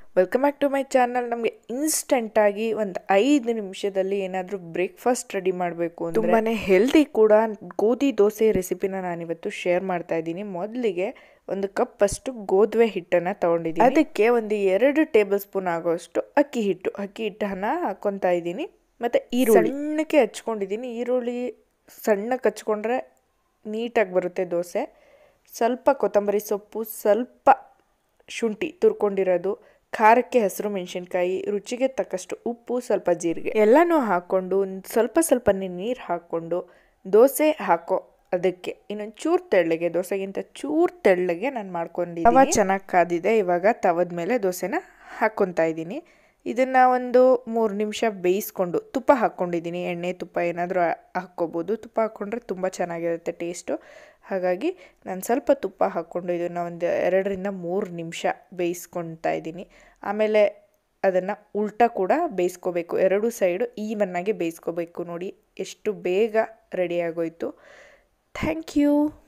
welcome back to my channel ನಮಗೆ ಇನ್ಸ್ಟೆಂಟಾಗಿ ಒಂದು ಐದು ನಿಮಿಷದಲ್ಲಿ ಏನಾದರೂ ಬ್ರೇಕ್ಫಾಸ್ಟ್ ರೆಡಿ ಮಾಡಬೇಕು ಅಂದರೆ ತುಂಬಾ ಹೆಲ್ದಿ ಕೂಡ ಗೋಧಿ ದೋಸೆ ರೆಸಿಪಿನ ನಾನಿವತ್ತು ಶೇರ್ ಮಾಡ್ತಾ ಇದ್ದೀನಿ ಮೊದಲಿಗೆ ಒಂದು ಕಪ್ ಅಷ್ಟು ಗೋಧುವೆ ಹಿಟ್ಟನ್ನು ತೊಗೊಂಡಿದ್ದೀನಿ ಅದಕ್ಕೆ ಒಂದು ಎರಡು ಟೇಬಲ್ ಸ್ಪೂನ್ ಆಗೋಷ್ಟು ಅಕ್ಕಿ ಹಿಟ್ಟು ಅಕ್ಕಿ ಹಿಟ್ಟನ್ನು ಹಾಕ್ಕೊತಾ ಇದ್ದೀನಿ ಮತ್ತು ಈರುಳ್ಳಿ ಸಣ್ಣಕ್ಕೆ ಹಚ್ಕೊಂಡಿದ್ದೀನಿ ಈರುಳ್ಳಿ ಸಣ್ಣಕ್ಕೆ ಹಚ್ಕೊಂಡ್ರೆ ನೀಟಾಗಿ ಬರುತ್ತೆ ದೋಸೆ ಸ್ವಲ್ಪ ಕೊತ್ತಂಬರಿ ಸೊಪ್ಪು ಸ್ವಲ್ಪ ಶುಂಠಿ ತುರ್ಕೊಂಡಿರೋದು ಖಾರಕ್ಕೆ ಹಸಿರು ಮೆಣಸಿನ್ಕಾಯಿ ರುಚಿಗೆ ತಕ್ಕಷ್ಟು ಉಪ್ಪು ಸ್ವಲ್ಪ ಜೀರಿಗೆ ಎಲ್ಲನೂ ಹಾಕ್ಕೊಂಡು ಒಂದ್ ಸ್ವಲ್ಪ ಸ್ವಲ್ಪನೇ ನೀರು ಹಾಕ್ಕೊಂಡು ದೋಸೆ ಹಾಕೋ ಅದಕ್ಕೆ ಇನ್ನೊಂದು ಚೂರು ತೆಳ್ಳಗೆ ದೋಸೆಗಿಂತ ಚೂರು ತೆಳ್ಳಗೆ ನಾನು ಮಾಡ್ಕೊಂಡಿದ್ದೀನಿ ತವ ಚೆನ್ನಾಗಿ ಕಾದಿದೆ ಇವಾಗ ತವದ ಮೇಲೆ ದೋಸೆನ ಹಾಕ್ಕೊತಾ ಇದ್ದೀನಿ ಇದನ್ನು ಒಂದು ಮೂರು ನಿಮಿಷ ಬೇಯಿಸ್ಕೊಂಡು ತುಪ್ಪ ಹಾಕ್ಕೊಂಡಿದ್ದೀನಿ ಎಣ್ಣೆ ತುಪ್ಪ ಏನಾದರೂ ಹಾಕ್ಕೋಬೋದು ತುಪ್ಪ ಹಾಕ್ಕೊಂಡ್ರೆ ತುಂಬ ಚೆನ್ನಾಗಿರುತ್ತೆ ಟೇಸ್ಟು ಹಾಗಾಗಿ ನಾನು ಸ್ವಲ್ಪ ತುಪ್ಪ ಹಾಕ್ಕೊಂಡು ಇದನ್ನು ಒಂದು ಎರಡರಿಂದ ಮೂರು ನಿಮಿಷ ಬೇಯಿಸ್ಕೊತಾ ಇದ್ದೀನಿ ಆಮೇಲೆ ಅದನ್ನು ಉಲ್ಟಾ ಕೂಡ ಬೇಯಿಸ್ಕೋಬೇಕು ಎರಡು ಸೈಡು ಈವನ್ನಾಗಿ ಬೇಯಿಸ್ಕೋಬೇಕು ನೋಡಿ ಎಷ್ಟು ಬೇಗ ರೆಡಿ ಆಗೋಯ್ತು ಥ್ಯಾಂಕ್ ಯು